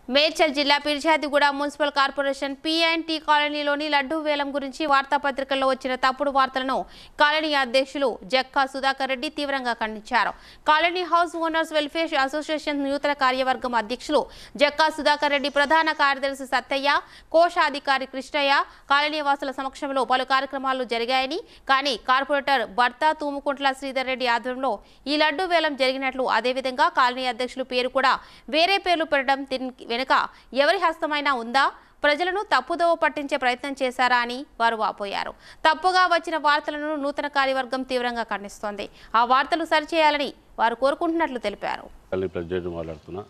మేడ్చల్ జిల్లా Peerzadiguda municipal corporation tea కాలనీలోని లడ్డూ వేలం గురించి వార్తాపత్రికల్లో వచ్చిన తప్పుడు వార్తలను కాలనీ అధ్యక్షులు జక్కా సుధాకర్ రెడ్డి తీవ్రంగా ఖండించారు colony house owners welfare association నూతన కార్యవర్గం అధ్యక్షులు జక్కా సుధాకర్ రెడ్డి ప్రధాన కార్యదర్శి సత్తయ్య కోశాధికారి కృష్ణయ్య కాలనీ వాసుల సమక్షంలో పలు కార్యక్రమాలు జరిగాయని కానీ కార్పొరేటర్ భర్త తూముకుంట్ల శ్రీధర్ రెడ్డి ఆధ్వర్యంలో ఈ లడ్డూ వేలం జరిగినట్లు అదేవిధంగా కాలనీ అధ్యక్షులు పేరు కూడా వేరే పేర్లు పెట్టడం దీనికి వెనుక ఎవరి హస్తమైనా ఉందా ప్రజలను తప్పుదోవ పట్టించే ప్రయత్నం చేశారా అని వారు వాపోయారు తప్పుగా వచ్చిన వార్తలను నూతన కార్యవర్గం తీవ్రంగా ఖండిస్తోంది ఆ వార్తలు సరిచేయాలని వారు కోరుకుంటున్నట్లు తెలిపారు కాలనీ ప్రెసిడెంట్ మాట్లాడుతున్నా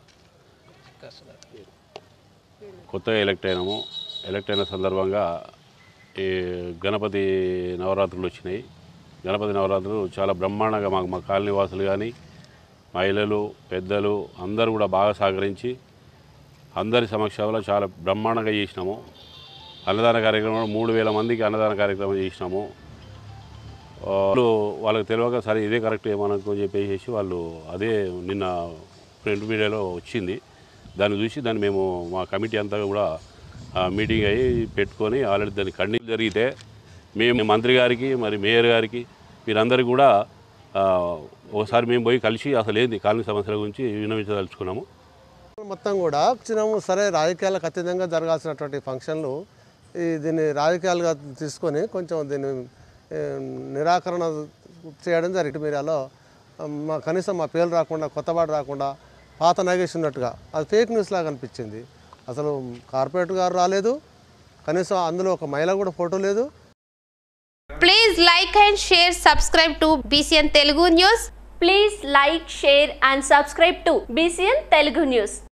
కొత్తగా ఎలక్ట్ అయినాము ఎలక్ట్ అయిన సందర్భంగా ఈ గణపతి నవరాత్రులు వచ్చినాయి గణపతి నవరాత్రులు చాలా బ్రహ్మాండంగా మాకు మా కాలనీ వాసులు కానీ మహిళలు పెద్దలు అందరూ కూడా బాగా సహకరించి అందరి సమక్షంలో చాలా బ్రహ్మాండంగా చేసినాము అన్నదాన కార్యక్రమం మూడు వేల మందికి అన్నదాన కార్యక్రమం చేసినాము వాళ్ళు వాళ్ళకి తెలియక సరే ఇదే కరెక్ట్ ఏమనుకో చెప్పేసి వాళ్ళు అదే నిన్న ప్రింట్ మీడియాలో వచ్చింది దాన్ని చూసి దాన్ని మేము మా కమిటీ అంతా కూడా ఆ, మీటింగ్ అయ్యి పెట్టుకొని ఆల్రెడీ దాన్ని ఖండించ జరిగితే మేము మంత్రి గారికి మరి మేయర్ గారికి వీరందరికీ కూడా ఆ, ఒకసారి మేము పోయి కలిసి అసలు ఏంది కాలనీ సమస్యల గురించి విన్నవించదలుచుకున్నాము మొత్తం కూడా చిన్నము సరే రాజకీయాలకు అతీతంగా జరగాల్సినటువంటి ఫంక్షన్లు ఈ దీన్ని రాజకీయాలుగా తీసుకొని కొంచెం దీన్ని ఏ, నిరాకరణ చేయడం జరిగింది మీడియాలో మా కనీసం మా పేర్లు రాకుండా కొత్తబాటు రాకుండా పాత నాగేష్ ఉన్నట్టుగా అది ఫేక్ న్యూస్ లాగా అనిపించింది అసలు కార్పొరేట్ గారు రాలేదు కనీసం అందులో ఒక మహిళ కూడా ఫోటో లేదు please like and share subscribe to BCN Telugu news Please like, share and subscribe to BCN Telugu News.